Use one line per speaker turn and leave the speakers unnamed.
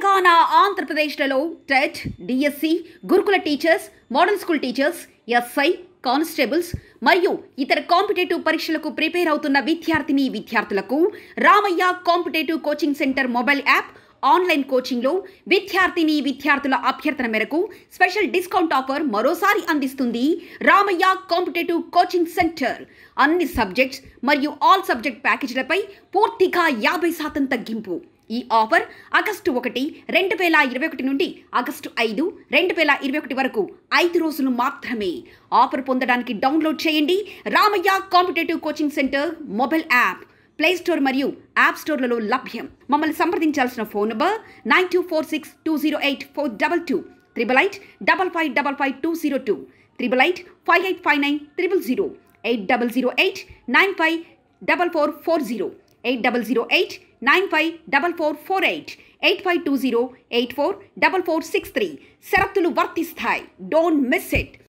తెలంగాణ ఆంధ్రప్రదేశ్లలో TET DSC గురుకుల teachers model school teachers SI constables మరియు ఇతర కాంపిటేటివ్ పరీక్షలకు ప్రిపేర్ అవుతున్న విద్యార్థిని విద్యార్థులకు Ramaiah competitive coaching centre mobile app online కోచింగ్లో విద్యార్థిని విద్యార్థుల అభ్యర్థన మేరకు స్పెషల్ డిస్కౌంట్ ఆఫర్ మరోసారి అందిస్తుంది రామయ్య కాంపిటేటివ్ కోచింగ్ సెంటర్ అన్ని సబ్జెక్ట్స్ మరియు ఆల్ సబ్జెక్ట్ ప్యాకేజీలపై పూర్తిగా యాభై శాతం తగ్గింపు ఈ ఆఫర్ ఆగస్టు ఒకటి రెండు వేల ఇరవై ఒకటి నుండి ఆగస్టు ఐదు రెండు వేల ఇరవై ఒకటి వరకు ఐదు రోజులు మాత్రమే ఆఫర్ పొందడానికి డౌన్లోడ్ చేయండి Ramaiah competitive coaching centre mobile app play store మరియు యాప్ స్టోర్లలో లభ్యం మమ్మల్ని సంప్రదించాల్సిన phone number nine two four six two zero eight four double two triple eight double five double five two zero two triple eight five eight five nine triple zero eight double zero eight nine five double four four zero eight double zero eight nine five double four four eight eight five two zero eight four double four six three షరతులు వర్తిస్తాయి don't miss it